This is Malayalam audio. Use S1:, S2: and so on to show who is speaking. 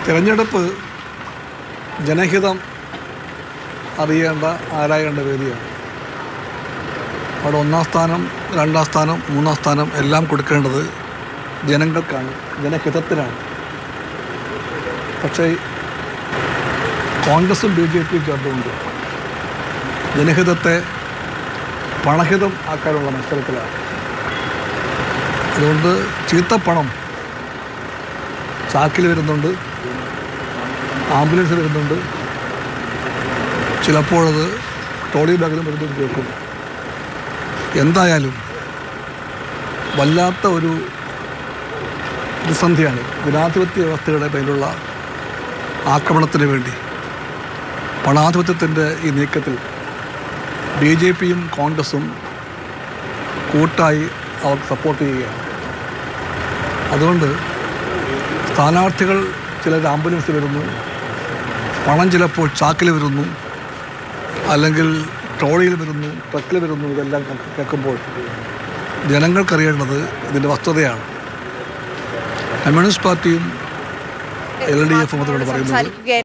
S1: തിരഞ്ഞെടുപ്പ് ജനഹിതം അറിയേണ്ട ആരായേണ്ട വേദിയാണ് അവിടെ ഒന്നാം സ്ഥാനം രണ്ടാം സ്ഥാനം മൂന്നാം സ്ഥാനം എല്ലാം കൊടുക്കേണ്ടത് ജനങ്ങൾക്കാണ് ജനഹിതത്തിനാണ് പക്ഷേ കോൺഗ്രസും ബി ജെ പിയും ചേർന്നുകൊണ്ട് ജനഹിതത്തെ പണഹിതം ആക്കാനുള്ള മത്സരത്തിലാണ് അതുകൊണ്ട് ചീത്തപ്പണം ചാക്കിൽ വരുന്നുണ്ട് ആംബുലൻസ് വരുന്നുണ്ട് ചിലപ്പോഴത് ട്രോളി ബാഗിലും വരുന്നുണ്ട് കേൾക്കും എന്തായാലും വല്ലാത്ത ഒരു പ്രതിസന്ധിയാണ് ജനാധിപത്യ വ്യവസ്ഥയുടെ പേരിലുള്ള ആക്രമണത്തിന് വേണ്ടി പണാധിപത്യത്തിൻ്റെ ഈ നീക്കത്തിൽ ബി ജെ പിയും കോൺഗ്രസും കൂട്ടായി അവർക്ക് സപ്പോർട്ട് ചെയ്യുകയാണ് അതുകൊണ്ട് സ്ഥാനാർത്ഥികൾ ചിലർ ആംബുലൻസ് വരുന്നു പണം ചിലപ്പോൾ ചാക്കിൽ വരുന്നു അല്ലെങ്കിൽ ട്രോളിയിൽ വരുന്നു ട്രക്കിൽ വരുന്നു ഇതെല്ലാം കേ- കേൾക്കുമ്പോൾ ജനങ്ങൾക്കറിയേണ്ടത് ഇതിൻ്റെ വസ്തുതയാണ് കമ്മ്യൂണിസ്റ്റ് പാർട്ടിയും എൽ ഡി എഫും അതിനോട് പറയുന്നത്
S2: സംസാരിക്കുകയായിരുന്നു